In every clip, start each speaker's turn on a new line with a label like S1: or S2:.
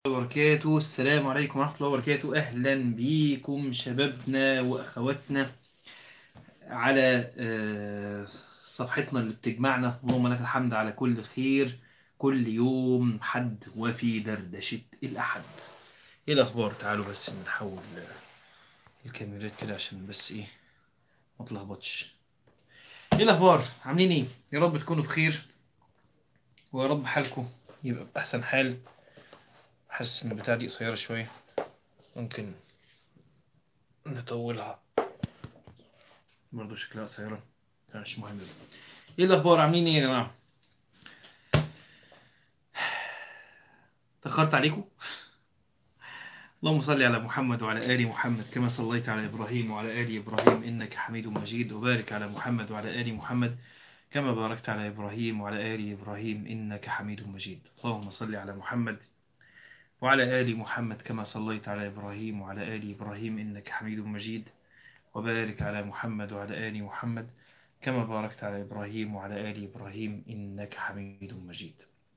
S1: وبركاته السلام عليكم ورحمة الله وبركاته أهلا بيكم شبابنا وأخواتنا على آه، صفحتنا اللي بتجمعنا اللهم لك الحمد على كل خير كل يوم حد وفي دردشة الأحد إيه الأخبار تعالوا بس نحول الكاميرات كده عشان بس إيه ما تلخبطش إيه الأخبار عاملين إيه يا رب تكونوا بخير ويا رب حالكم يبقى بأحسن حال حاسس ان البتاعة دي قصيرة شوية ممكن نطولها برضو شكلها قصيرة مش مهم ايه الاخبار عاملين ايه يا جماعة تأخرت عليكم اللهم صل على محمد وعلى آل محمد كما صليت على إبراهيم وعلى آل إبراهيم إنك حميد مجيد وبارك على محمد وعلى آل محمد كما باركت على إبراهيم وعلى آل إبراهيم إنك حميد مجيد اللهم صل على محمد وعلى آل محمد كما صليت على إبراهيم وعلى آل إبراهيم إنك حميد مجيد وبارك على محمد وعلى آل محمد كما باركت على إبراهيم وعلى آل إبراهيم إنك حميد مجيد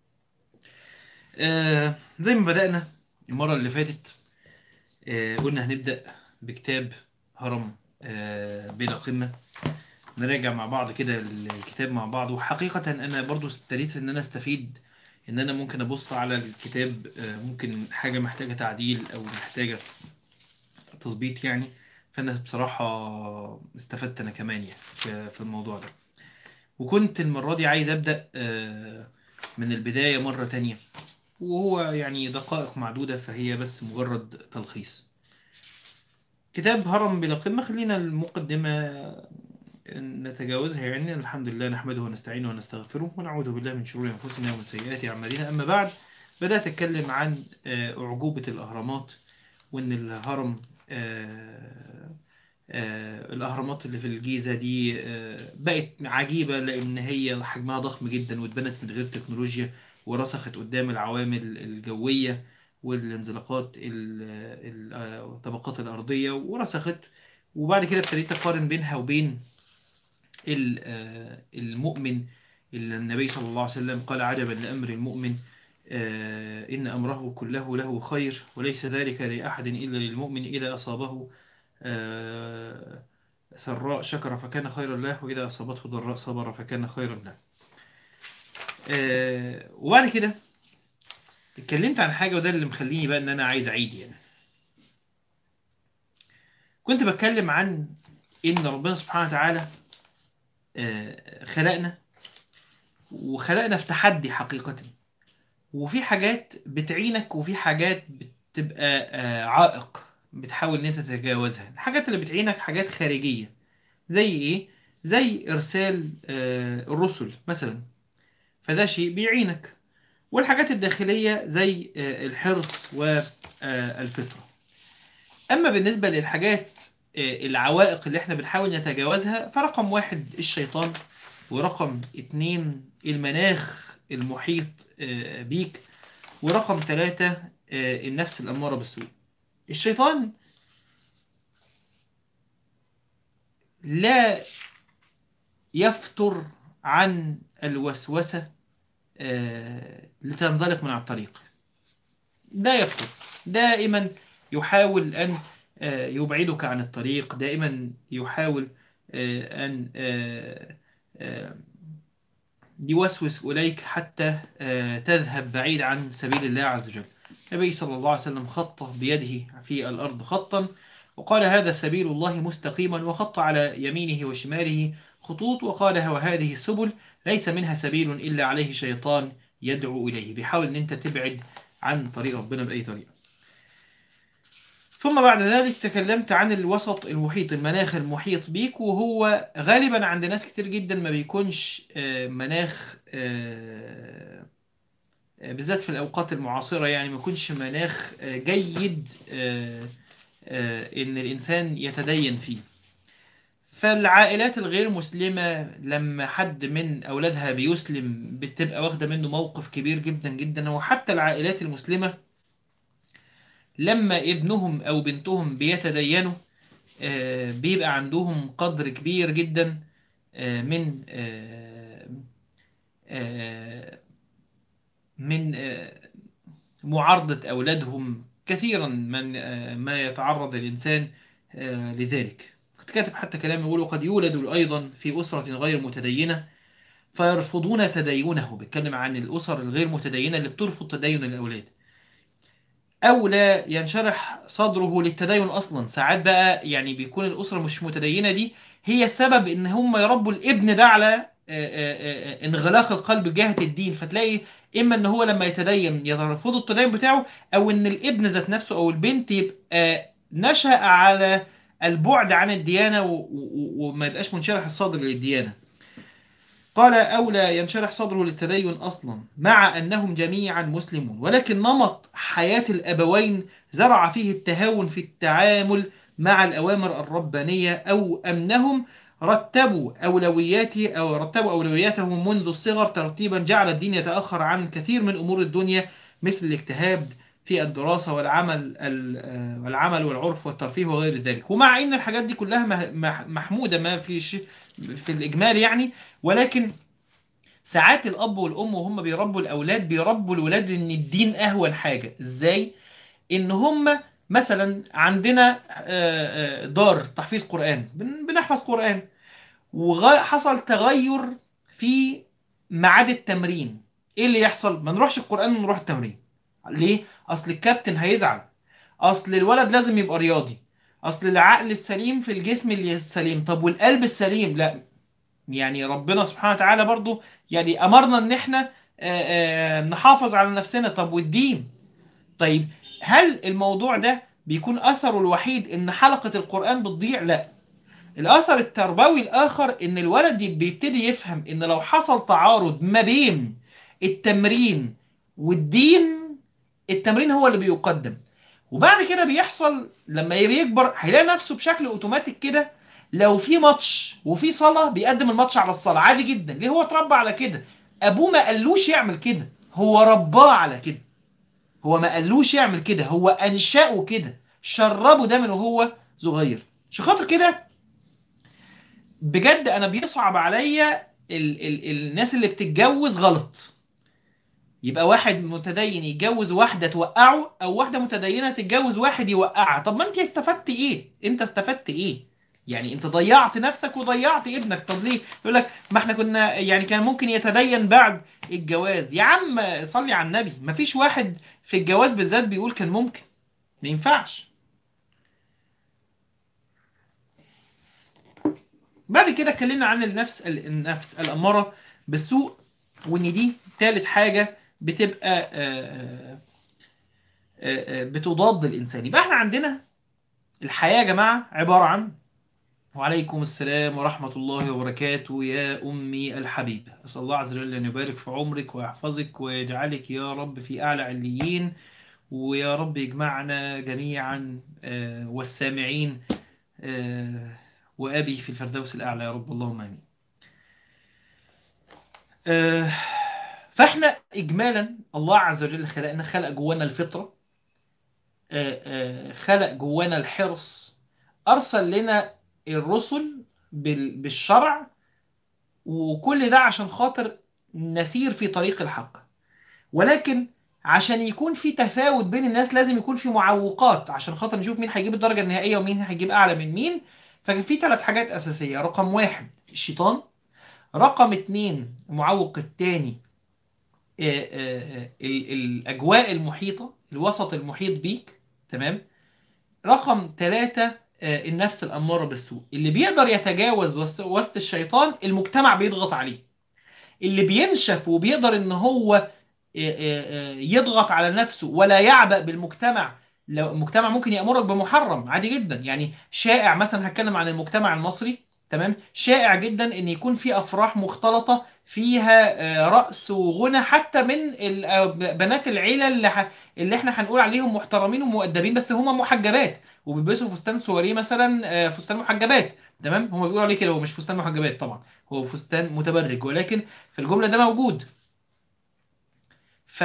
S1: آه زي ما بدأنا المرة اللي فاتت آه قلنا هنبدأ بكتاب هرم آه بلا قمة نراجع مع بعض كده الكتاب مع بعض وحقيقة أنا برضو ابتديت إن أنا استفيد ان انا ممكن ابص على الكتاب ممكن حاجة محتاجة تعديل او محتاجة تظبيط يعني فانا بصراحة استفدت انا كمان يعني في الموضوع ده وكنت المرة دي عايز ابدأ من البداية مرة تانية وهو يعني دقائق معدودة فهي بس مجرد تلخيص كتاب هرم بلا قمة خلينا المقدمة نتجاوزها يعني الحمد لله نحمده ونستعينه ونستغفره ونعوذ بالله من شرور أنفسنا ومن سيئات أعمالنا أما بعد بدأت أتكلم عن أعجوبة الأهرامات وإن الهرم الأهرامات اللي في الجيزة دي بقت عجيبة لأن هي حجمها ضخم جدا واتبنت من غير تكنولوجيا ورسخت قدام العوامل الجوية والانزلاقات الطبقات الأرضية ورسخت وبعد كده ابتديت أقارن بينها وبين المؤمن اللي النبي صلى الله عليه وسلم قال عجبا لأمر المؤمن إن أمره كله له خير وليس ذلك لأحد إلا للمؤمن إذا أصابه سراء شكر فكان خيرا له وإذا أصابته ضراء صبر فكان خيرا له وبعد كده اتكلمت عن حاجة وده اللي مخليني بقى ان انا عايز اعيد يعني كنت بتكلم عن ان ربنا سبحانه وتعالى خلقنا وخلقنا في تحدي حقيقة وفي حاجات بتعينك وفي حاجات بتبقى عائق بتحاول ان انت تتجاوزها الحاجات اللي بتعينك حاجات خارجية زي ايه زي ارسال الرسل مثلا فده شيء بيعينك والحاجات الداخلية زي الحرص والفطرة اما بالنسبة للحاجات العوائق اللي احنا بنحاول نتجاوزها فرقم واحد الشيطان ورقم اتنين المناخ المحيط بيك ورقم ثلاثة النفس الأمارة بالسوء الشيطان لا يفتر عن الوسوسة لتنزلق من على الطريق لا يفتر دائما يحاول أن يبعدك عن الطريق دائما يحاول أن يوسوس إليك حتى تذهب بعيد عن سبيل الله عز وجل النبي صلى الله عليه وسلم خط بيده في الأرض خطا وقال هذا سبيل الله مستقيما وخط على يمينه وشماله خطوط وقال وهذه السبل ليس منها سبيل إلا عليه شيطان يدعو إليه بيحاول أن أنت تبعد عن طريق ربنا بأي طريقة ثم بعد ذلك تكلمت عن الوسط المحيط المناخ المحيط بيك وهو غالبا عند ناس كتير جدا ما بيكونش مناخ بالذات في الأوقات المعاصرة يعني ما يكونش مناخ جيد إن الإنسان يتدين فيه فالعائلات الغير مسلمة لما حد من أولادها بيسلم بتبقى واخدة منه موقف كبير جدا جدا وحتى العائلات المسلمة لما ابنهم أو بنتهم بيتدينوا بيبقى عندهم قدر كبير جدا من من معارضة أولادهم كثيرا من ما يتعرض الإنسان لذلك كاتب حتى كلام يقول قد يولد أيضا في أسرة غير متدينة فيرفضون تدينه بيتكلم عن الأسر الغير متدينة اللي بترفض تدين الأولاد أو لا ينشرح صدره للتدين أصلا ساعات بقى يعني بيكون الأسرة مش متدينة دي هي السبب إن هم يربوا الابن ده على انغلاق القلب جهة الدين فتلاقي إما إن هو لما يتدين يرفضوا التدين بتاعه أو إن الابن ذات نفسه أو البنت يبقى نشأ على البعد عن الديانة وما يبقاش منشرح الصدر للديانة قال أو لا ينشرح صدره للتدين أصلا مع أنهم جميعا مسلمون ولكن نمط حياة الأبوين زرع فيه التهاون في التعامل مع الأوامر الربانية أو أنهم رتبوا أولوياته أو رتبوا أولوياتهم منذ الصغر ترتيبا جعل الدين يتأخر عن كثير من أمور الدنيا مثل الاجتهاد في الدراسة والعمل والعمل والعرف والترفيه وغير ذلك ومع ان الحاجات دي كلها محمودة ما في في الإجمال يعني ولكن ساعات الأب والأم وهم بيربوا الأولاد بيربوا الأولاد إن الدين أهون حاجة إزاي؟ إن هم مثلا عندنا دار تحفيظ قرآن بنحفظ قرآن وحصل تغير في ميعاد التمرين ايه اللي يحصل ما نروحش القرآن ونروح التمرين ليه اصل الكابتن هيزعل اصل الولد لازم يبقى رياضي اصل العقل السليم في الجسم السليم طب والقلب السليم لا يعني ربنا سبحانه وتعالى برضو يعني امرنا ان احنا نحافظ على نفسنا طب والدين طيب هل الموضوع ده بيكون اثره الوحيد ان حلقة القرآن بتضيع لا الاثر التربوي الاخر ان الولد بيبتدي يفهم ان لو حصل تعارض ما بين التمرين والدين التمرين هو اللي بيقدم وبعد كده بيحصل لما بيكبر هيلاقي نفسه بشكل اوتوماتيك كده لو في ماتش وفي صلاة بيقدم الماتش على الصلاة عادي جدا ليه هو اتربى على كده ابوه ما قالوش يعمل كده هو رباه على كده هو ما قالوش يعمل كده هو انشأه كده شربه ده من وهو صغير عشان خاطر كده بجد انا بيصعب عليا ال ال الناس اللي بتتجوز غلط يبقى واحد متدين يتجوز واحدة توقعه او واحدة متدينة تتجوز واحد يوقعها طب ما انت استفدت ايه انت استفدت ايه يعني انت ضيعت نفسك وضيعت ابنك طب ليه يقول لك ما احنا كنا يعني كان ممكن يتدين بعد الجواز يا عم صلي على النبي ما فيش واحد في الجواز بالذات بيقول كان ممكن ما ينفعش بعد كده اتكلمنا عن النفس النفس الأمارة بالسوء وان دي ثالث حاجة بتبقى بتضاد الإنسان يبقى احنا عندنا الحياة يا جماعة عبارة عن وعليكم السلام ورحمة الله وبركاته يا أمي الحبيبة أسأل الله عز وجل أن يبارك في عمرك ويحفظك ويجعلك يا رب في أعلى عليين ويا رب يجمعنا جميعا والسامعين وأبي في الفردوس الأعلى يا رب اللهم آمين فاحنا إجمالا الله عز وجل خلقنا خلق جوانا الفطرة خلق جوانا الحرص أرسل لنا الرسل بالشرع وكل ده عشان خاطر نسير في طريق الحق ولكن عشان يكون في تفاوت بين الناس لازم يكون في معوقات عشان خاطر نشوف مين هيجيب الدرجة النهائية ومين هيجيب أعلى من مين فكان في ثلاث حاجات أساسية رقم واحد الشيطان رقم اتنين المعوق التاني الأجواء المحيطة الوسط المحيط بيك تمام رقم ثلاثة النفس الأمارة بالسوء اللي بيقدر يتجاوز وسط الشيطان المجتمع بيضغط عليه اللي بينشف وبيقدر ان هو يضغط على نفسه ولا يعبأ بالمجتمع لو المجتمع ممكن يأمرك بمحرم عادي جدا يعني شائع مثلا هتكلم عن المجتمع المصري تمام شائع جدا ان يكون في افراح مختلطة فيها رقص وغنى حتى من بنات العيلة اللي, ح... اللي احنا هنقول عليهم محترمين ومؤدبين بس هم محجبات وبيلبسوا فستان سواريه مثلا فستان محجبات تمام هم بيقولوا عليه كده هو مش فستان محجبات طبعا هو فستان متبرج ولكن في الجملة ده موجود ف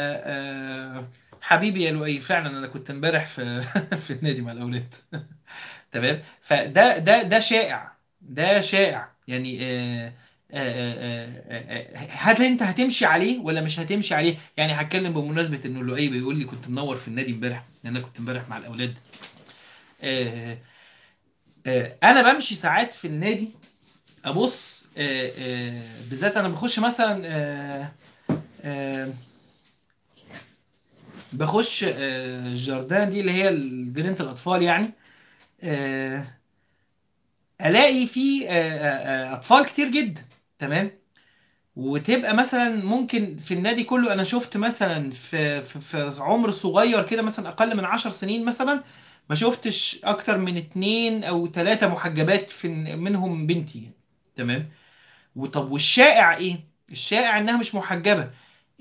S1: حبيبي يا لؤي فعلا انا كنت امبارح في في النادي مع الاولاد تمام فده ده ده شائع ده شائع يعني آآ آه، آه، آه، هل انت هتمشي عليه ولا مش هتمشي عليه يعني هتكلم بمناسبة انه لؤي بيقول لي كنت منور في النادي امبارح لان انا كنت امبارح مع الاولاد آه، آه، انا بمشي ساعات في النادي ابص آه، آه، بالذات انا بخش مثلا آه، آه، بخش آه، الجردان دي اللي هي جنينة الاطفال يعني آه، الاقي في آه، آه، آه، اطفال كتير جدا تمام وتبقى مثلا ممكن في النادي كله انا شفت مثلا في في, في عمر صغير كده مثلا اقل من عشر سنين مثلا ما شفتش اكتر من اتنين او تلاتة محجبات في منهم بنتي تمام وطب والشائع ايه الشائع انها مش محجبة آه،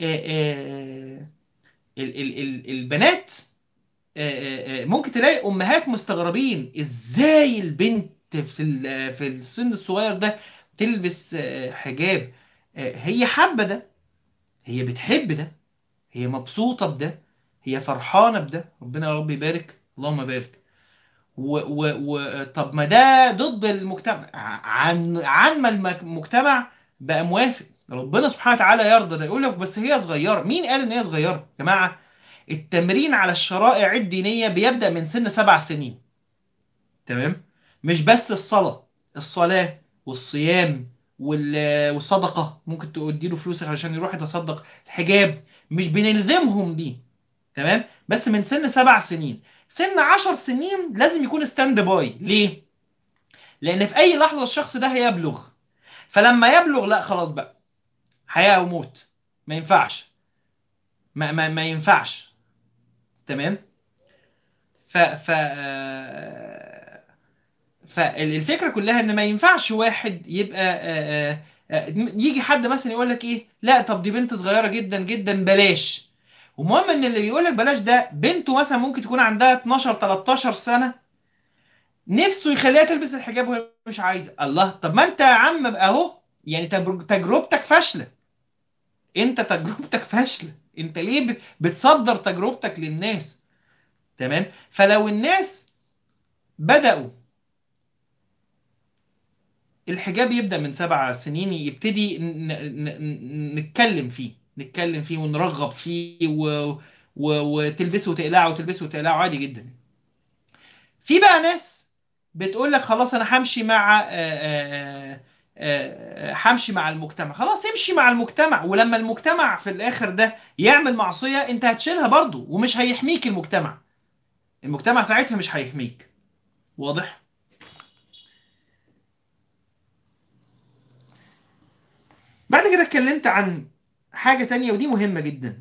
S1: آه، ال- ال- ال- البنات آه، آه، آه، ممكن تلاقي امهات مستغربين ازاي البنت في ال- في السن الصغير ده تلبس آه، حجاب آه، هي حابة ده هي بتحب ده هي مبسوطة بده هي فرحانة بده ربنا يا رب يبارك اللهم بارك و و و طب ما ده ضد المجتمع ع- عن عن ما الم- المجتمع بقى موافق ربنا سبحانه وتعالى يرضى ده يقول لك بس هي صغيرة مين قال ان هي صغيرة يا جماعة التمرين على الشرائع الدينية بيبدأ من سن سبع سنين تمام مش بس الصلاة الصلاة والصيام وال- والصدقة ممكن تدي له فلوس علشان يروح يتصدق الحجاب مش بنلزمهم دي تمام بس من سن سبع سنين سن عشر سنين لازم يكون ستاند باي ليه لان في اي لحظة الشخص ده هيبلغ فلما يبلغ لا خلاص بقى حياة وموت ما ينفعش ما, ما, ما ينفعش تمام ف ف آه، فالفكرة كلها ان ما ينفعش واحد يبقى آه، آه، آه، يجي حد مثلا يقول لك ايه لا طب دي بنت صغيرة جدا جدا بلاش ومهم ان اللي بيقول لك بلاش ده بنته مثلا ممكن تكون عندها 12 13 سنة نفسه يخليها تلبس الحجاب وهي مش عايزة الله طب ما انت يا عم بقى اهو يعني تجر- تجربتك فاشلة انت تجربتك فاشلة انت ليه بت- بتصدر تجربتك للناس تمام فلو الناس بدأوا الحجاب يبدأ من سبع سنين يبتدي ن- ن- ن- نتكلم فيه نتكلم فيه ونرغب فيه و... و... وتلبسه وتقلعه وتلبسه وتقلعه عادي جدا في بقى ناس بتقول لك خلاص انا همشي مع آه، آه، آه، آه، همشي مع المجتمع خلاص امشي مع المجتمع ولما المجتمع في الاخر ده يعمل معصية انت هتشيلها برضو ومش هيحميك المجتمع المجتمع ساعتها مش هيحميك واضح بعد كده اتكلمت عن حاجة تانية ودي مهمة جدا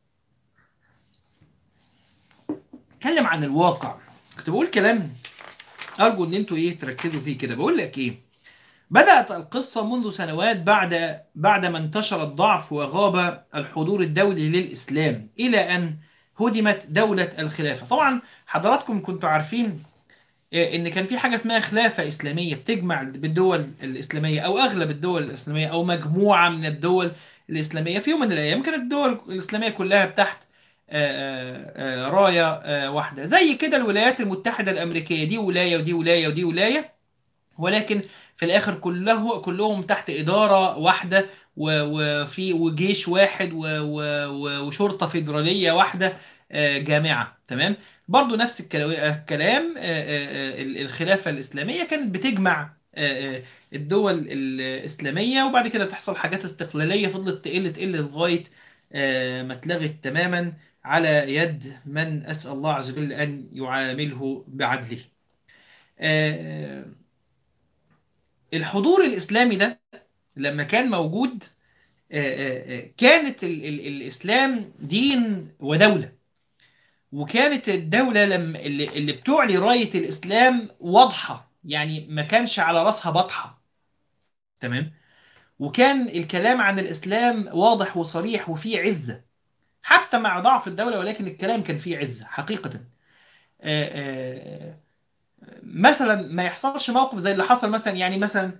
S1: اتكلم عن الواقع كنت بقول كلام ارجو ان انتوا ايه تركزوا فيه كده بقول لك ايه بدأت القصة منذ سنوات بعد بعد ما انتشر الضعف وغاب الحضور الدولي للإسلام إلى أن هدمت دولة الخلافة طبعا حضراتكم كنتوا عارفين آه، ان كان في حاجة اسمها خلافة إسلامية بتجمع بالدول الإسلامية أو أغلب الدول الإسلامية أو مجموعة من الدول الإسلامية في يوم من الأيام كانت الدول الإسلامية كلها تحت آه، آه، آه، راية آه، واحدة زي كده الولايات المتحدة الأمريكية دي ولاية ودي ولاية ودي ولاية ولكن في الآخر كله كلهم تحت إدارة واحدة و- وفي وجيش واحد و- و- و- وشرطة فيدرالية واحدة آه، جامعة تمام برضو نفس الكلا- الكلام آه، آه، آه، الخلافة الإسلامية كانت بتجمع آه، آه، الدول الإسلامية وبعد كده تحصل حاجات استقلالية فضلت تقل تقل لغاية آه، ما اتلغت تماما على يد من أسأل الله عز وجل أن يعامله بعدله آه، الحضور الإسلامي ده لما كان موجود آه، آه، آه، كانت ال ال الإسلام دين ودولة وكانت الدولة لما اللي, اللي بتعلي راية الإسلام واضحة يعني ما كانش على راسها بطحة تمام وكان الكلام عن الإسلام واضح وصريح وفيه عزة حتى مع ضعف الدولة ولكن الكلام كان فيه عزة حقيقة آه، آه، مثلا ما يحصلش موقف زي اللي حصل مثلا يعني مثلا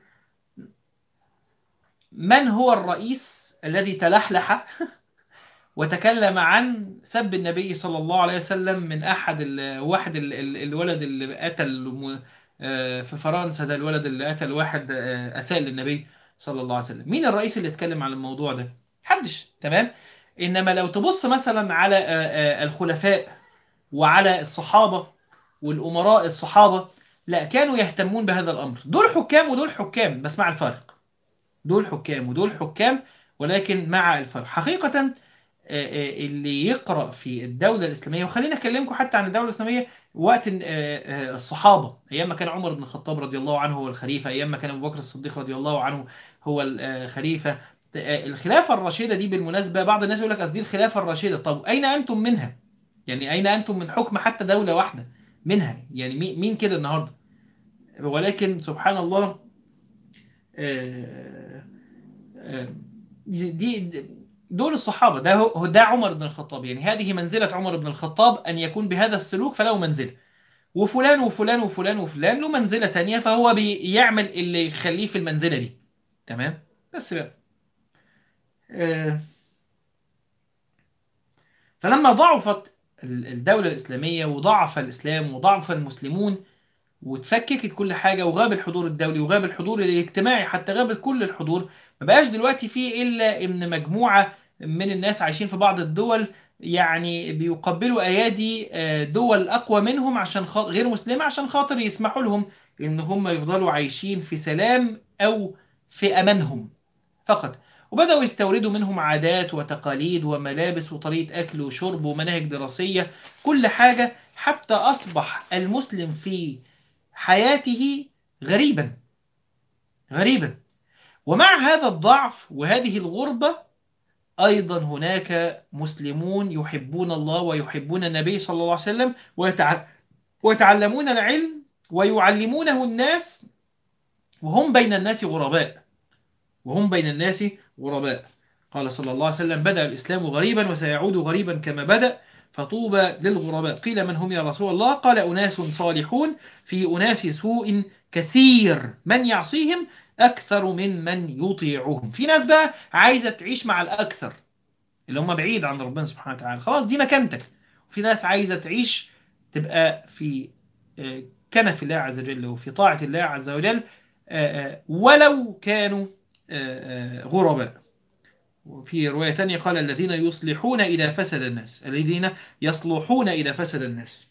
S1: من هو الرئيس الذي تلحلح وتكلم عن سب النبي صلى الله عليه وسلم من أحد ال... واحد ال... ال- الولد اللي قتل م- آه، في فرنسا ده الولد اللي قتل واحد آه، أساء للنبي صلى الله عليه وسلم مين الرئيس اللي اتكلم عن الموضوع ده محدش تمام انما لو تبص مثلا على آه، آه، الخلفاء وعلى الصحابة والأمراء الصحابة لا كانوا يهتمون بهذا الأمر دول حكام ودول حكام بس مع الفرق دول حكام ودول حكام ولكن مع الفرق حقيقة آه، آه، اللي يقرأ في الدولة الإسلامية وخلينا أكلمكم حتى عن الدولة الإسلامية وقت آه، آه، الصحابة أيام ما كان عمر بن الخطاب رضي الله عنه هو الخليفة أيام ما كان أبو بكر الصديق رضي الله عنه هو الخليفة آه، الخلافة الراشدة دي بالمناسبة بعض الناس يقول لك أصل دي الخلافة الراشدة طب أين أنتم منها؟ يعني أين أنتم من حكم حتى دولة واحدة منها يعني مي- مين كده النهاردة ولكن سبحان الله آه، آه، دي دول الصحابة ده هو ده عمر بن الخطاب يعني هذه منزلة عمر بن الخطاب أن يكون بهذا السلوك فله منزلة وفلان وفلان وفلان وفلان له منزلة تانية فهو بيعمل اللي يخليه في المنزلة دي تمام بس بقى آه، فلما ضعفت ال- الدولة الإسلامية وضعف الإسلام وضعف المسلمون واتفككت كل حاجة وغاب الحضور الدولي وغاب الحضور الاجتماعي حتى غاب كل الحضور ما بقاش دلوقتي فيه إلا إن مجموعة من الناس عايشين في بعض الدول يعني بيقبلوا أيادي آه، دول أقوى منهم عشان خاطر غير مسلمة عشان خاطر يسمحوا لهم إن هم يفضلوا عايشين في سلام أو في أمانهم فقط وبدأوا يستوردوا منهم عادات وتقاليد وملابس وطريقة أكل وشرب ومناهج دراسية كل حاجة حتى أصبح المسلم في حياته غريبا غريبا ومع هذا الضعف وهذه الغربة أيضا هناك مسلمون يحبون الله ويحبون النبي صلى الله عليه وسلم ويتع- ويتعلمون العلم ويعلمونه الناس وهم بين الناس غرباء وهم بين الناس غرباء قال صلى الله عليه وسلم بدأ الإسلام غريبا وسيعود غريبا كما بدأ فطوبى للغرباء قيل من هم يا رسول الله قال أناس صالحون في أناس سوء كثير من يعصيهم أكثر من من يطيعهم في ناس بقى عايزة تعيش مع الأكثر اللي هم بعيد عن ربنا سبحانه وتعالى خلاص دي مكانتك وفي ناس عايزة تعيش تبقى في آه، كنف الله عز وجل وفي طاعة الله عز وجل آه، آه، ولو كانوا آه، آه، غرباء وفي رواية تانية قال الذين يصلحون إذا فسد الناس الذين يصلحون إذا فسد الناس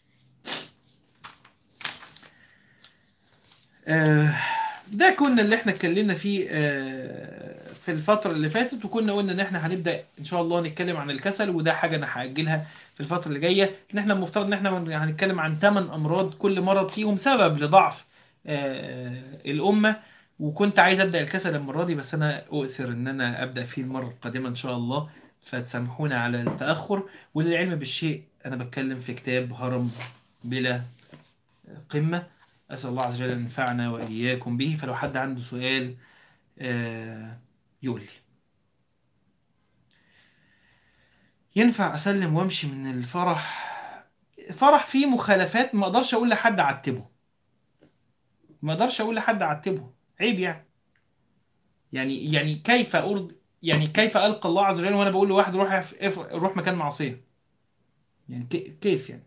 S1: آه، ده كنا اللي احنا اتكلمنا فيه آه، في الفترة اللي فاتت وكنا قلنا ان احنا هنبدأ ان شاء الله نتكلم عن الكسل وده حاجة انا هأجلها في الفترة اللي جاية ان احنا المفترض ان احنا هنتكلم عن 8 امراض كل مرض فيهم سبب لضعف آه، الامة وكنت عايز ابدأ الكسل المرة دي بس انا اؤثر ان انا ابدأ فيه المرة القادمة ان شاء الله فتسامحونا على التأخر وللعلم بالشيء انا بتكلم في كتاب هرم بلا قمة أسأل الله عز وجل أن ينفعنا وإياكم به فلو حد عنده سؤال آه، يقول لي ينفع أسلم وأمشي من الفرح فرح فيه مخالفات ما أقدرش أقول لحد عتبه ما أقدرش أقول لحد عتبه عيب يعني يعني يعني كيف أرض يعني كيف ألقى الله عز وجل وأنا بقول لواحد روح اف- اف- روح مكان معصية يعني كي- كيف يعني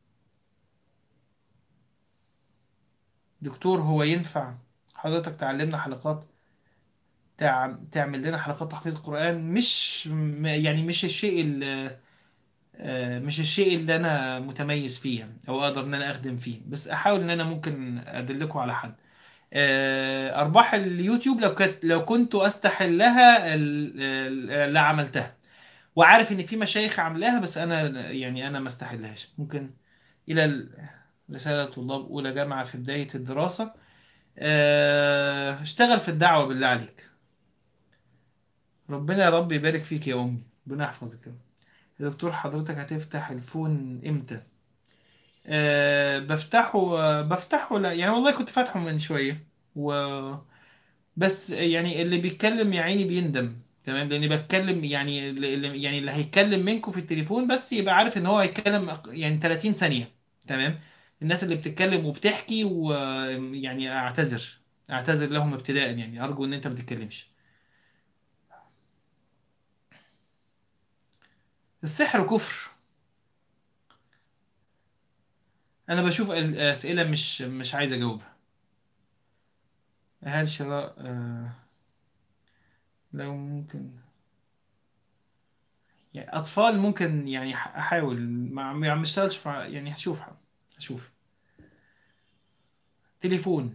S1: دكتور هو ينفع حضرتك تعلمنا حلقات تع- تعمل لنا حلقات تحفيظ القرآن مش م- يعني مش الشيء ال- آه، مش الشيء اللي انا متميز فيه او اقدر ان انا اخدم فيه بس احاول ان انا ممكن ادلكم على حد آه، ارباح اليوتيوب لو كنت لو كنت استحلها ال- ال- لعملتها وعارف ان في مشايخ عاملاها بس انا يعني انا ما استحلهاش ممكن الى ال- رسالة طلاب اولى جامعة في بداية الدراسة آه، اشتغل في الدعوة بالله عليك ربنا يا رب يبارك فيك يا أمي ربنا يحفظك يا رب. يا دكتور حضرتك هتفتح الفون امتى أه بفتحه آه، بفتحه لا يعني والله كنت فاتحه من شوية و بس يعني اللي بيتكلم يا عيني بيندم تمام لاني بتكلم يعني اللي يعني اللي هيتكلم منكم في التليفون بس يبقى عارف ان هو هيتكلم أق- يعني 30 ثانية تمام الناس اللي بتتكلم وبتحكي ويعني اعتذر اعتذر لهم ابتداء يعني ارجو ان انت ما تتكلمش السحر كفر انا بشوف الاسئله مش مش عايز اجاوبها هل شراء آه، لو ممكن يعني اطفال ممكن يعني ح- احاول ما ما ما اشتغلش في- يعني هشوف هشوف تليفون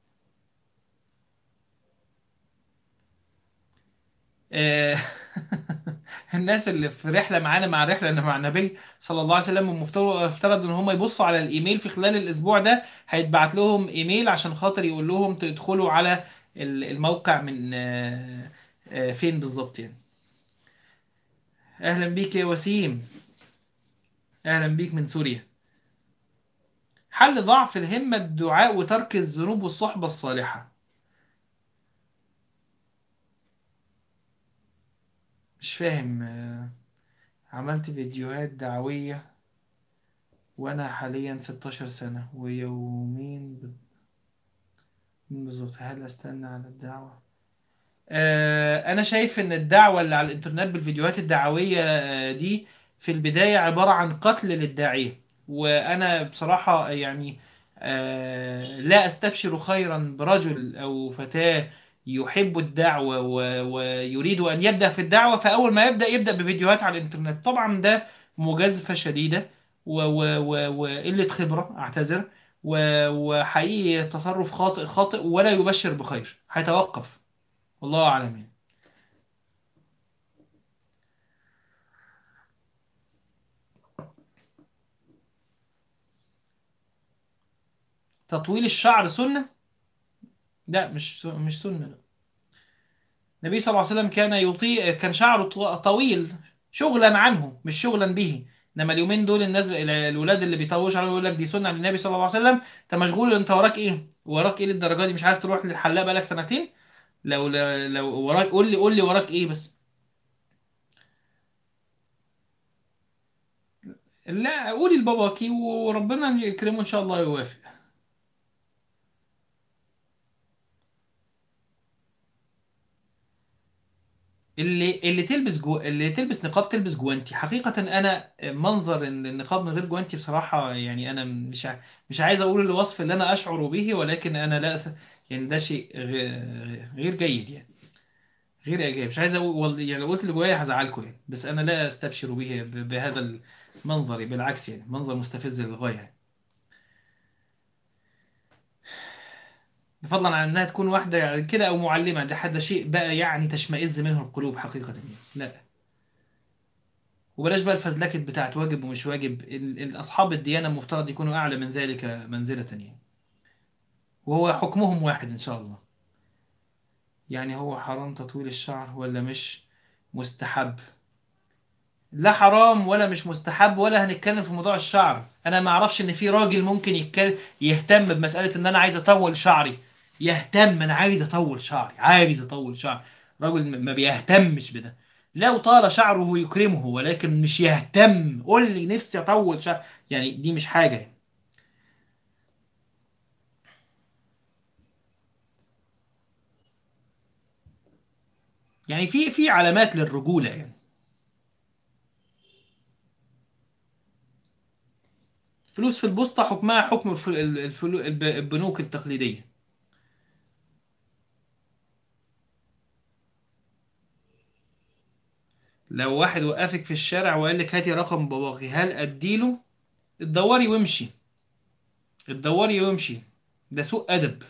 S1: آه، الناس اللي في رحلة معانا مع الرحلة اللي مع النبي صلى الله عليه وسلم المفترض افترض ان هم يبصوا على الايميل في خلال الاسبوع ده هيتبعت لهم ايميل عشان خاطر يقول لهم تدخلوا على ال- الموقع من آه، آه، فين بالظبط يعني اهلا بيك يا وسيم اهلا بيك من سوريا حل ضعف الهمة الدعاء وترك الذنوب والصحبة الصالحة مش فاهم آه، عملت فيديوهات دعوية وأنا حاليا 16 سنة ويومين ب- بالظبط هل أستنى على الدعوة؟ آه، أنا شايف إن الدعوة اللي على الإنترنت بالفيديوهات الدعوية آه، دي في البداية عبارة عن قتل للداعية وأنا بصراحة يعني آه، لا أستبشر خيرا برجل أو فتاة يحب الدعوة و- ويريد أن يبدأ في الدعوة فأول ما يبدأ يبدأ بفيديوهات على الإنترنت طبعا ده مجازفة شديدة و- و- و- وقلة خبرة أعتذر و- وحقيقي تصرف خاطئ خاطئ ولا يبشر بخير هيتوقف والله أعلم يعني. تطويل الشعر سنة؟ لا مش مش سنة لا. النبي صلى الله عليه وسلم كان يطيع كان شعره طو- طويل شغلا عنه مش شغلا به انما اليومين دول الناس الولاد اللي بيطوش عليه يقول لك دي سنة عن النبي صلى الله عليه وسلم انت مشغول انت وراك ايه وراك ايه للدرجه دي مش عارف تروح للحلاق بقالك سنتين لو لو وراك قول لي قول لي وراك ايه بس لا قولي لباباكي وربنا يكرمه ان شاء الله يوافق اللي اللي تلبس جو اللي تلبس نقاب تلبس جوانتي حقيقة أنا منظر إن النقاب من غير جوانتي بصراحة يعني أنا مش ع- مش عايز أقول الوصف اللي أنا أشعر به ولكن أنا لا أس- يعني ده شيء غ- غير جيد يعني غير إيجابي مش عايز أقول والله- يعني لو قلت اللي جوايا هزعلكم يعني بس أنا لا أستبشر به ب- بهذا المنظر بالعكس يعني منظر مستفز للغاية يعني. فضلا عن إنها تكون واحدة يعني كده أو معلمة ده هذا شيء بقى يعني تشمئز منه القلوب حقيقة يعني لا وبلاش بقى الفزلكة بتاعت واجب ومش واجب ال- ال- أصحاب الديانة المفترض يكونوا أعلى من ذلك منزلة يعني وهو حكمهم واحد إن شاء الله يعني هو حرام تطويل الشعر ولا مش مستحب لا حرام ولا مش مستحب ولا هنتكلم في موضوع الشعر أنا ما أعرفش إن في راجل ممكن يتكلم يهتم بمسألة إن أنا عايز أطول شعري يهتم أنا عايز أطول شعري عايز أطول شعري راجل م- ما بيهتمش بده لو طال شعره يكرمه ولكن مش يهتم قول لي نفسي أطول شعر يعني دي مش حاجة يعني في في علامات للرجولة يعني فلوس في البوسطة حكمها حكم الف- ال- الفلو- الب- البنوك التقليدية لو واحد وقفك في الشارع وقال لك هاتي رقم باباكي هل اديله اتدوري وامشي اتدوري وامشي ده سوء ادب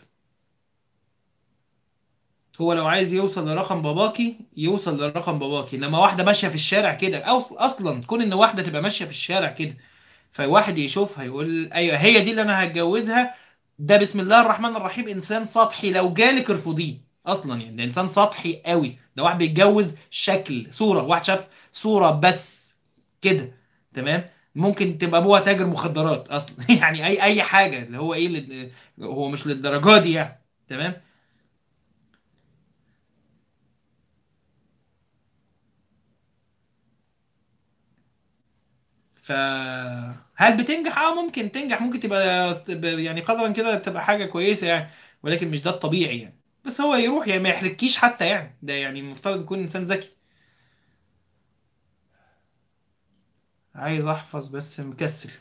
S1: هو لو عايز يوصل لرقم باباكي يوصل لرقم باباكي انما واحده ماشيه في الشارع كده او اصلا كون ان واحده تبقى ماشيه في الشارع كده فواحد يشوفها يقول ايوه هي دي اللي انا هتجوزها ده بسم الله الرحمن الرحيم انسان سطحي لو جالك ارفضيه اصلا يعني ده انسان سطحي قوي ده واحد بيتجوز شكل صوره واحد شاف صوره بس كده تمام ممكن تبقى ابوها تاجر مخدرات اصلا يعني اي اي حاجه اللي هو ايه اللي هو مش للدرجه دي يعني تمام ف هل بتنجح اه ممكن تنجح ممكن تبقى تبقى يعني قدرا كده تبقى حاجه كويسه يعني ولكن مش ده الطبيعي يعني بس هو يروح يعني ما يحركيش حتى يعني ده يعني المفترض يكون انسان ذكي عايز احفظ بس مكسل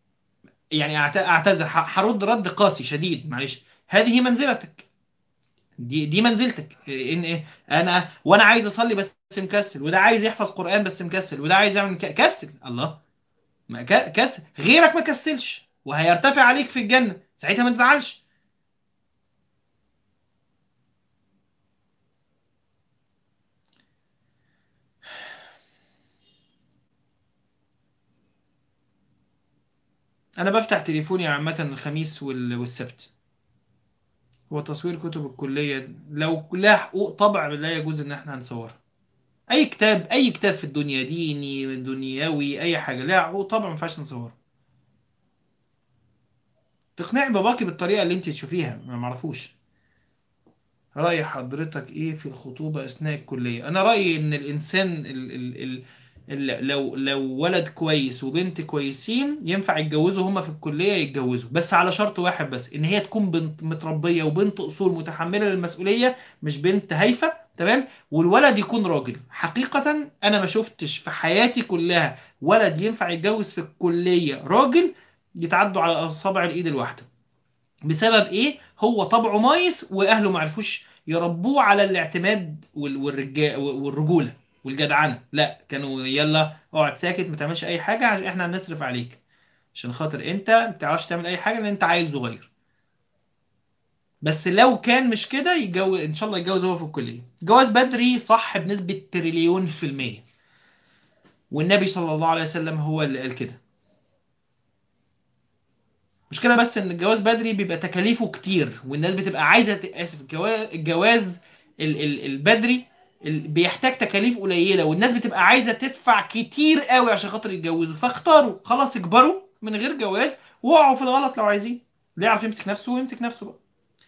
S1: يعني أعت- اعتذر ح- هرد رد قاسي شديد معلش هذه منزلتك دي دي منزلتك ان ايه انا وانا عايز اصلي بس مكسل وده عايز يحفظ قرآن بس مكسل وده عايز يعمل ك- كسل الله ما ك- كسل غيرك ما كسلش وهيرتفع عليك في الجنة ساعتها ما تزعلش انا بفتح تليفوني عامة الخميس وال- والسبت هو تصوير كتب الكلية لو لها حقوق طبع لا يجوز ان احنا هنصورها اي كتاب اي كتاب في الدنيا ديني دنيوي اي حاجة لها حقوق طبع ما ينفعش نصورها تقنعي باباكي بالطريقة اللي انت تشوفيها ما معرفوش رأي حضرتك ايه في الخطوبة اثناء الكلية انا رأيي ان الانسان ال ال ال ال لو لو ولد كويس وبنت كويسين ينفع يتجوزوا هما في الكلية يتجوزوا بس على شرط واحد بس ان هي تكون بنت متربية وبنت اصول متحملة للمسؤولية مش بنت هايفة تمام والولد يكون راجل حقيقة انا ما شفتش في حياتي كلها ولد ينفع يتجوز في الكلية راجل يتعدوا على اصابع الايد الواحدة بسبب ايه هو طبعه مايس واهله ما عرفوش يربوه على الاعتماد وال- والرجا والرجوله والجدعنه لا كانوا يلا اقعد ساكت ما تعملش اي حاجه عشان احنا هنصرف عليك عشان خاطر انت ما بتعرفش تعمل اي حاجه لان انت عيل صغير بس لو كان مش كده يتجوز ان شاء الله يتجوز هو في الكليه جواز بدري صح بنسبه تريليون في الميه والنبي صلى الله عليه وسلم هو اللي قال كده مشكلة بس ان الجواز بدري بيبقى تكاليفه كتير والناس بتبقى عايزة ت- اسف الجواز الجواز ال- ال- البدري ال- بيحتاج تكاليف قليلة والناس بتبقى عايزة تدفع كتير قوي عشان خاطر يتجوزوا فاختاروا خلاص اكبروا من غير جواز وقعوا في الغلط لو عايزين اللي يعرف يمسك نفسه ويمسك نفسه بقى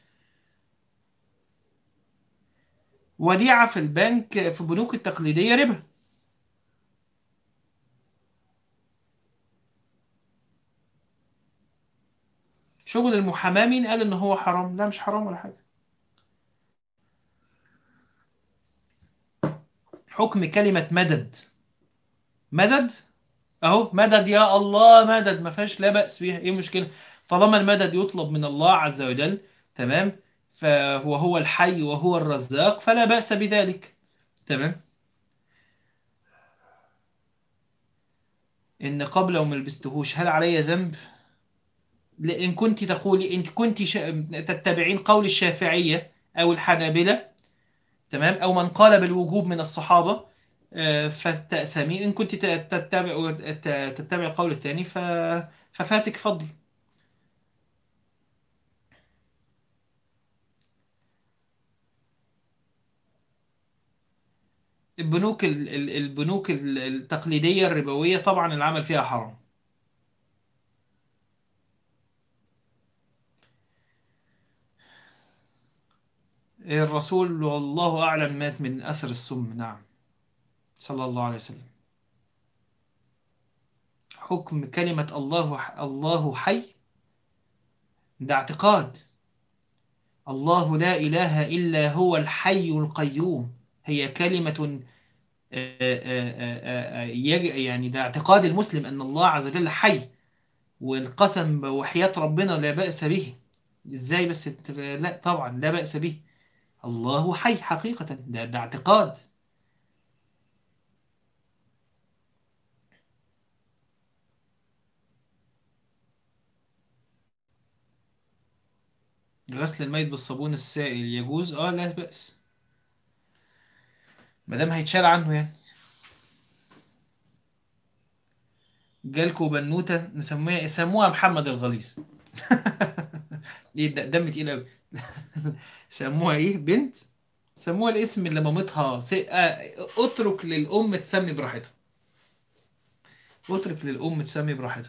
S1: وديعة في البنك في البنوك التقليدية ربا شغل المحاماه مين قال ان هو حرام لا مش حرام ولا حاجة حكم كلمة مدد مدد اهو مدد يا الله مدد ما فيهاش لا بأس بيها ايه المشكلة طالما المدد يطلب من الله عز وجل تمام فهو هو الحي وهو الرزاق فلا بأس بذلك تمام ان قبل لو ما لبستهوش هل علي ذنب لان كنت تقولي ان كنت شا... تتبعين قول الشافعية او الحنابلة تمام او من قال بالوجوب من الصحابة آه، فتأثمين ان كنت ت- تتبع ت- تتبع القول الثاني ف... ففاتك فضل البنوك ال- ال- البنوك ال- التقليدية الربوية طبعا العمل فيها حرام الرسول والله أعلم مات من أثر السم نعم صلى الله عليه وسلم حكم كلمة الله الله حي ده اعتقاد الله لا إله إلا هو الحي القيوم هي كلمة آه، آه، آه، آه، يج- يعني ده اعتقاد المسلم أن الله عز وجل حي والقسم وحياة ربنا لا بأس به ازاي بس ت- لا طبعا لا بأس به الله حي حقيقة ده, ده اعتقاد غسل الميت بالصابون السائل يجوز اه لا بأس ما دام هيتشال عنه يعني جالكوا بنوتة نسميها سموها محمد الغليظ ايه ده دم تقيل قوي سموها ايه بنت سموها الاسم اللي مامتها س... آه، اترك للأم تسمي براحتها اترك للأم تسمي براحتها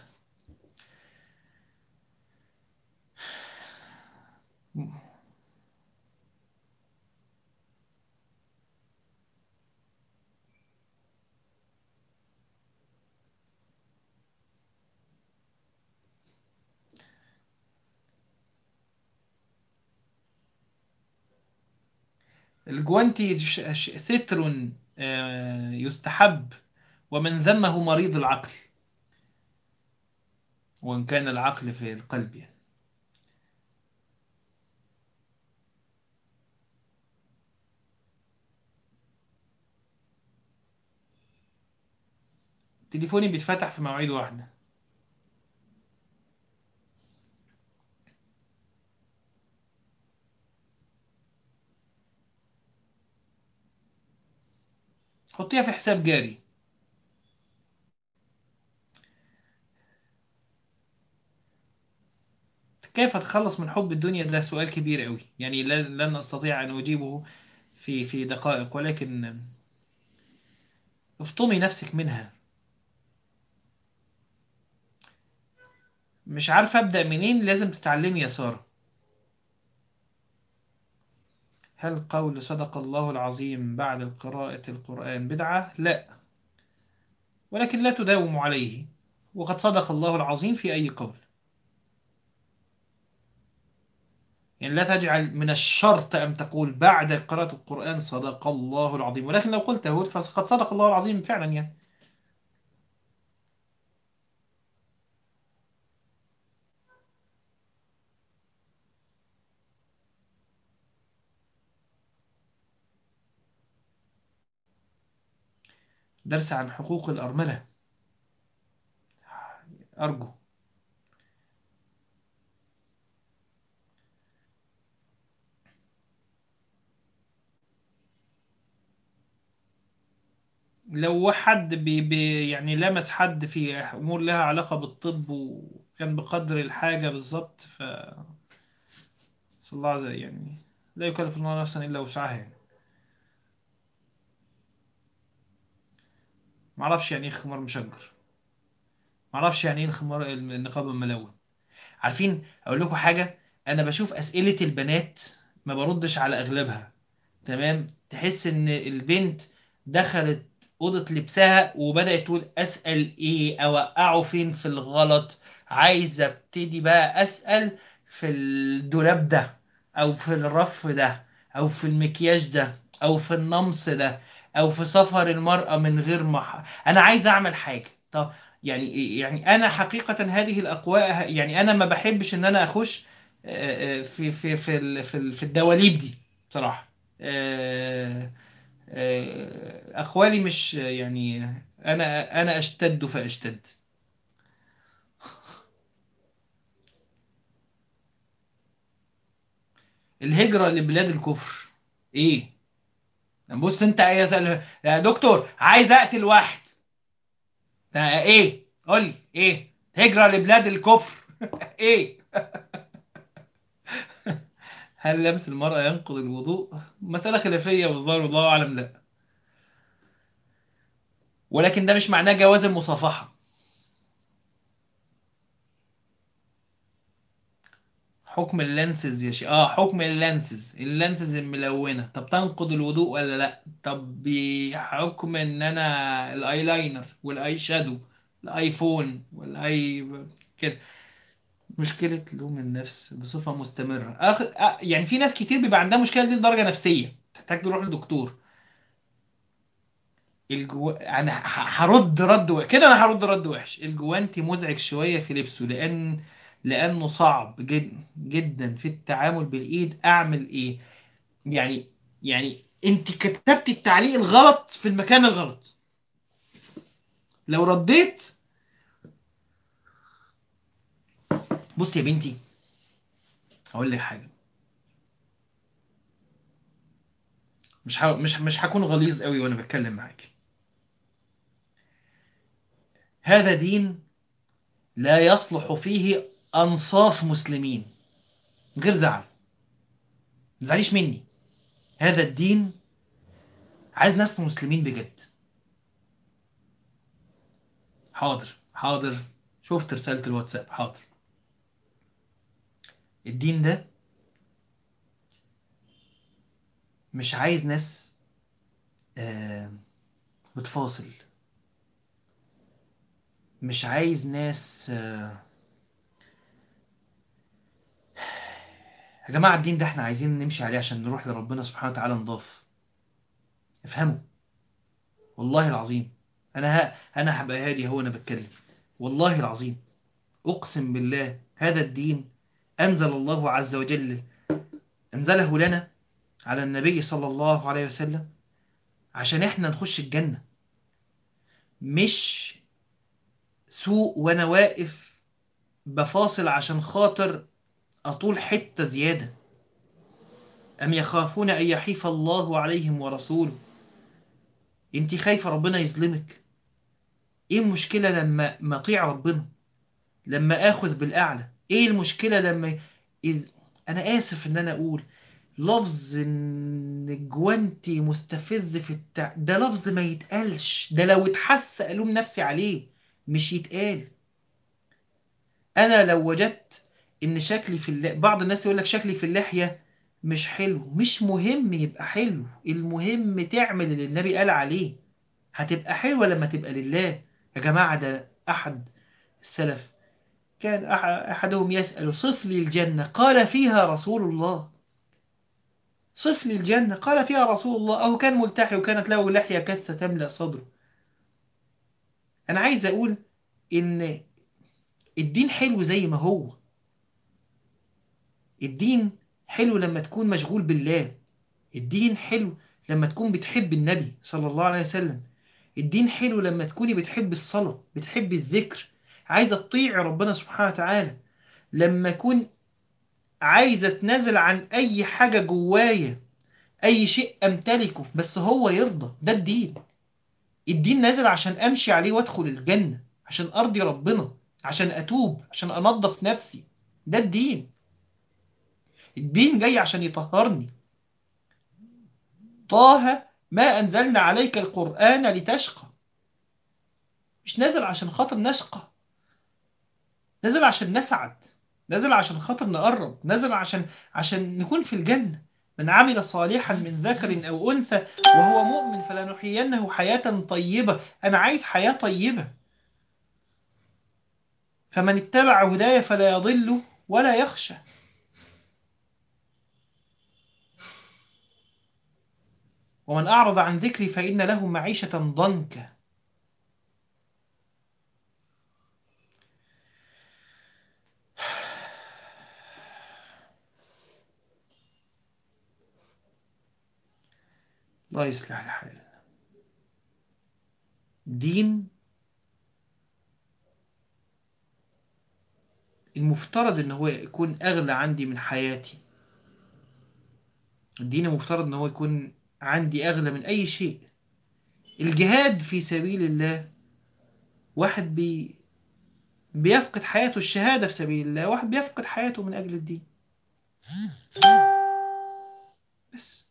S1: الجوانتي ش- ش- ستر آه، يستحب ومن ذمه مريض العقل وإن كان العقل في القلب يعني تليفوني بيتفتح في مواعيد واحدة حطيها في حساب جاري كيف أتخلص من حب الدنيا ده سؤال كبير قوي يعني لن لن أستطيع أن أجيبه في في دقائق ولكن افطمي نفسك منها مش عارفة أبدأ منين لازم تتعلمي يا سارة هل قول صدق الله العظيم بعد قراءة القرآن بدعة؟ لا ولكن لا تداوم عليه وقد صدق الله العظيم في أي قول يعني لا تجعل من الشرط أن تقول بعد قراءة القرآن صدق الله العظيم ولكن لو قلته فقد صدق الله العظيم فعلا يعني درس عن حقوق الأرملة أرجو لو حد بي بي يعني لمس حد في أمور لها علاقة بالطب وكان بقدر الحاجة بالظبط ف صلى الله عليه يعني لا يكلف الله نفسا إلا وسعها يعني معرفش يعني ايه خمار مشجر معرفش يعني ايه الخمار النقاب الملون عارفين اقول لكم حاجة انا بشوف اسئلة البنات ما بردش على اغلبها تمام تحس ان البنت دخلت اوضة لبسها وبدأت تقول اسأل ايه اوقعه فين في الغلط عايزة ابتدي بقى اسأل في الدولاب ده او في الرف ده او في المكياج ده او في النمص ده او في سفر المرأة من غير ما انا عايز اعمل حاجة طب يعني يعني انا حقيقة هذه الاقوال يعني انا ما بحبش ان انا اخش في في في في في الدواليب دي بصراحة اخوالي مش يعني انا انا اشتد فاشتد الهجرة لبلاد الكفر ايه بص انت ايه يا دكتور عايز اقتل واحد ده ايه قول لي ايه هجرة لبلاد الكفر ايه هل لمس المرأة ينقض الوضوء مسألة خلافية والظاهر والله اعلم لا ولكن ده مش معناه جواز المصافحة حكم اللانسز يا شيخ اه حكم اللانسز اللانسز الملونة طب تنقض الوضوء ولا لا طب بحكم ان انا الايلاينر والاي شادو الايفون والاي كده مشكلة لوم النفس بصفة مستمرة أخ... أ... يعني في ناس كتير بيبقى عندها مشكلة دي لدرجة نفسية تحتاج تروح للدكتور الجو... انا ه- هرد رد وحش كده انا هرد رد وحش الجوانتي مزعج شوية في لبسه لان لانه صعب جد... جدا في التعامل بالايد اعمل ايه يعني يعني انت كتبت التعليق الغلط في المكان الغلط لو رديت بص يا بنتي هقول لك حاجه مش ه... مش مش هكون غليظ قوي وانا بتكلم معاك هذا دين لا يصلح فيه انصاف مسلمين غير زعل ما تزعليش مني هذا الدين عايز ناس مسلمين بجد حاضر حاضر شفت رسالة الواتساب حاضر الدين ده مش عايز ناس آه، بتفاصل مش عايز ناس آه، يا جماعة الدين ده احنا عايزين نمشي عليه عشان نروح لربنا سبحانه وتعالى نضاف افهموا والله العظيم انا ها انا هبقى هادي هو انا بتكلم والله العظيم اقسم بالله هذا الدين انزل الله عز وجل انزله لنا على النبي صلى الله عليه وسلم عشان احنا نخش الجنة مش سوق وانا واقف بفاصل عشان خاطر اطول حتة زيادة ام يخافون ان يحيف الله عليهم ورسوله انت خايفة ربنا يظلمك ايه المشكلة لما ما اطيع ربنا لما اخذ بالاعلى ايه المشكلة لما إذ... انا اسف ان انا اقول لفظ ان جوانتي مستفز في التع... ده لفظ ما يتقالش ده لو اتحس الوم نفسي عليه مش يتقال انا لو وجدت ان شكلي في اللح... بعض الناس يقول لك شكلي في اللحية مش حلو مش مهم يبقى حلو المهم تعمل اللي النبي قال عليه هتبقى حلوة لما تبقى لله يا جماعة ده احد السلف كان احدهم يسأل صف لي الجنة قال فيها رسول الله صف لي الجنة قال فيها رسول الله أو كان ملتحي وكانت له لحية كثة تملأ صدره أنا عايز أقول إن الدين حلو زي ما هو الدين حلو لما تكون مشغول بالله الدين حلو لما تكون بتحب النبي صلى الله عليه وسلم الدين حلو لما تكوني بتحب الصلاة بتحب الذكر عايزة تطيع ربنا سبحانه وتعالى لما أكون عايزة تنازل عن أي حاجة جوايا أي شيء أمتلكه بس هو يرضى ده الدين الدين نازل عشان أمشي عليه وأدخل الجنة عشان أرضي ربنا عشان أتوب عشان أنظف نفسي ده الدين الدين جاي عشان يطهرني طه ما أنزلنا عليك القرآن لتشقى مش نازل عشان خاطر نشقى نازل عشان نسعد نزل عشان خاطر نقرب نزل عشان عشان نكون في الجنة من عمل صالحا من ذكر أو أنثى وهو مؤمن فلنحيينه حياة طيبة أنا عايز حياة طيبة فمن اتبع هدايا فلا يضل ولا يخشى ومن أعرض عن ذكري فإن له معيشة ضنكا الله يصلح الحال دين المفترض ان هو يكون اغلى عندي من حياتي الدين المفترض ان هو يكون عندي اغلى من اي شيء الجهاد في سبيل الله واحد بي بيفقد حياته الشهادة في سبيل الله واحد بيفقد حياته من اجل الدين بس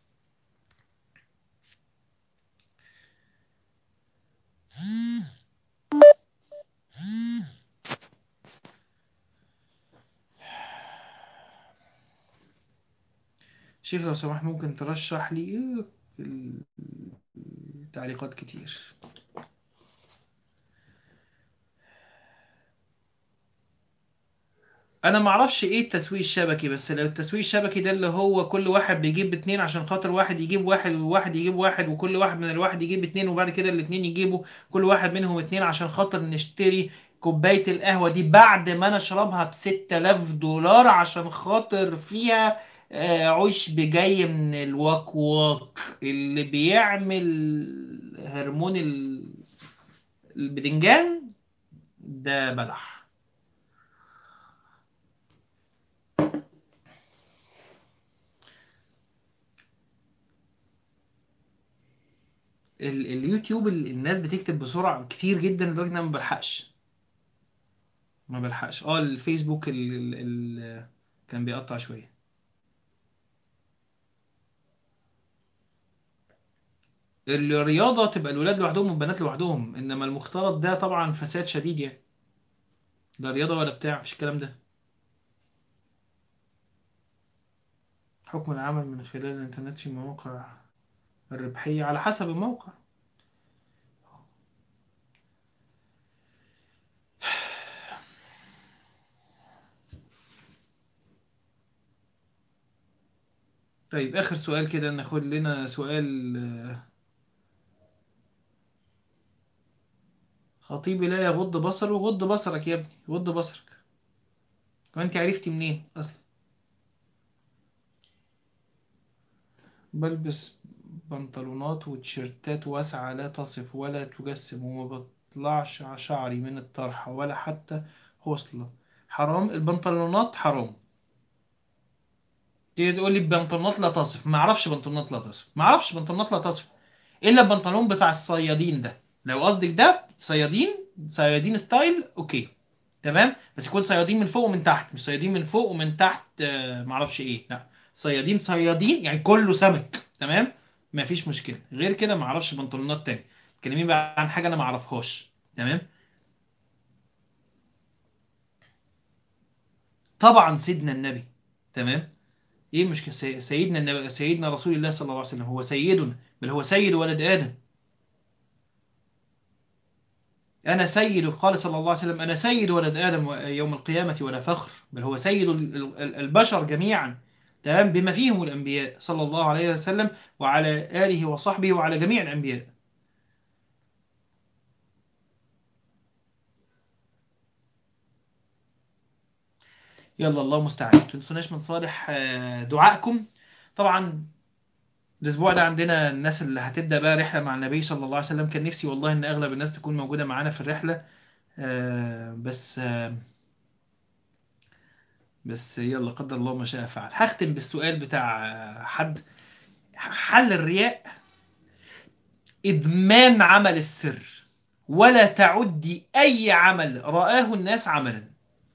S1: شيخ لو سمحت ممكن ترشح لي التعليقات كتير انا معرفش ايه التسويق الشبكي بس لو التسويق الشبكي ده اللي هو كل واحد بيجيب اتنين عشان خاطر واحد يجيب واحد وواحد يجيب واحد وكل واحد من الواحد يجيب اتنين وبعد كده الاتنين يجيبوا كل واحد منهم اتنين عشان خاطر نشتري كوباية القهوة دي بعد ما نشربها بستة آلاف دولار عشان خاطر فيها عشب جاي من الواك واك اللي بيعمل هرمون البدنجان ده بلح اليوتيوب الناس بتكتب بسرعة كتير جدا لدرجة ان انا ما بلحقش ما بلحقش اه الفيسبوك ال ال ال كان بيقطع شوية الرياضة تبقى الولاد لوحدهم والبنات لوحدهم انما المختلط ده طبعا فساد شديد يعني ده رياضة ولا بتاع مش الكلام ده حكم العمل من خلال الانترنت في مواقع الربحية على حسب الموقع طيب آخر سؤال كده ناخد لنا سؤال خطيبي لا يغض بصره غض بصرك يا ابني غض بصرك وانت عرفتي منين اصلا بلبس بنطلونات وتيشيرتات واسعة لا تصف ولا تجسم وما يطلعش على شعري من الطرحة ولا حتى خصلة حرام البنطلونات حرام تيجي تقول لي البنطلونات لا تصف ما اعرفش بنطلونات لا تصف ما اعرفش بنطلونات لا تصف الا البنطلون بتاع الصيادين ده لو قصدك ده صيادين صيادين ستايل اوكي تمام بس يكون صيادين من فوق ومن تحت مش صيادين من فوق ومن تحت آه، معرفش ايه لا صيادين صيادين يعني كله سمك تمام مفيش مشكله غير كده معرفش بنطلونات تاني كلمين بقى عن حاجه انا معرفهاش تمام طبعا سيدنا النبي تمام ايه مش كسي- سيدنا النبي سيدنا رسول الله صلى الله عليه وسلم هو سيدنا بل هو سيد ولد ادم أنا سيد قال صلى الله عليه وسلم أنا سيد ولد آدم يوم القيامة ولا فخر بل هو سيد ال- ال- البشر جميعا تمام بما فيهم الأنبياء صلى الله عليه وسلم وعلى آله وصحبه وعلى جميع الأنبياء يلا الله المستعان تنسوناش من صالح آه، دعائكم طبعا الأسبوع ده عندنا الناس اللي هتبدأ بقى رحلة مع النبي صلى الله عليه وسلم كان نفسي والله إن أغلب الناس تكون موجودة معانا في الرحلة آه، بس آه، بس يلا قدر الله ما شاء فعل هختم بالسؤال بتاع آه، حد حل الرياء إدمان عمل السر ولا تعدي أي عمل رآه الناس عملا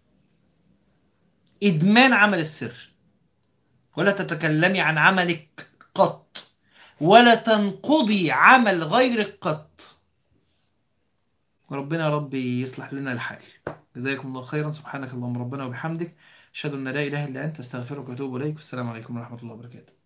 S1: إدمان عمل السر ولا تتكلمي عن عملك قط ولا تنقضي عمل غيرك قط وربنا يا رب يصلح لنا الحال جزاكم الله خيرا سبحانك اللهم ربنا وبحمدك أشهد أن لا إله إلا أنت أستغفرك وأتوب إليك والسلام عليكم ورحمة الله وبركاته